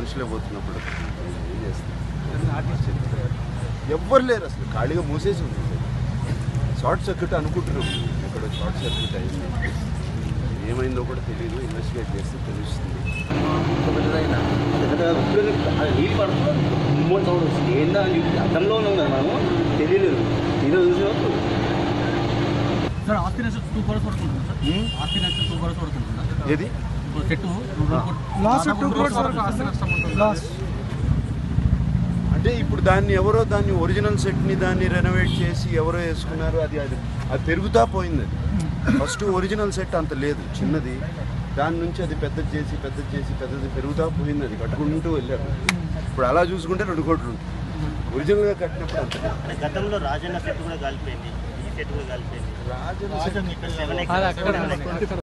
మనుషులే పోతున్నప్పుడు ఏం చేస్తారు ఎవ్వరు లేరు అసలు ఖాళీగా మూసేసి ఉంది షార్ట్ సర్క్యూట్ అనుకుంటున్నాం ఎక్కడో షార్ట్ సర్క్యూట్ అయింది ఏమైందో కూడా తెలియదు ఇన్వెస్టిగేట్ చేస్తే తెలుస్తుంది నీళ్ళు పడుతుంది మూడు సౌండ్ వస్తుంది ఏందా అని చెప్పి అద్దంలో ఉన్నాం కదా మనము తెలియలేదు ఈరోజు చూసినప్పుడు సార్ ఆస్తి నష్టం టూ క్రోర్స్ వరకు ఉంటుంది సార్ హ్మ్? ఆస్తి నష్టం టూ క్రోర్స్ వరకు ఉంటుందా ఏది ఇప్పుడు చెట్టు లాస్ట్ టూ క్రోర్స్ వరకు ఆస్తి నష్టం ఉంటుంది లాస్ట్ అంటే ఇప్పుడు దాన్ని ఎవరో దాన్ని ఒరిజినల్ సెట్ని దాన్ని రెనోవేట్ చేసి ఎవరో వేసుకున్నారు అది అది అది పెరుగుతా పోయింది అది ఫస్ట్ ఒరిజినల్ సెట్ అంత లేదు చిన్నది దాని నుంచి అది పెద్దది చేసి పెద్దది చేసి పెద్దది పెరుగుతా పోయింది అది కట్టుకుంటూ వెళ్ళారు ఇప్పుడు అలా చూసుకుంటే రెండు కోట్లు ఉంటుంది ఒరిజినల్గా కట్టినప్పుడు అంత లేదు అంటే గతంలో రాజన్న సెట్ కూడా కాలిపోయింది ఈ సెట్ కూడా కాలిపోయింది రాజన్ సెట్ సెవెన్ ఎకరాలు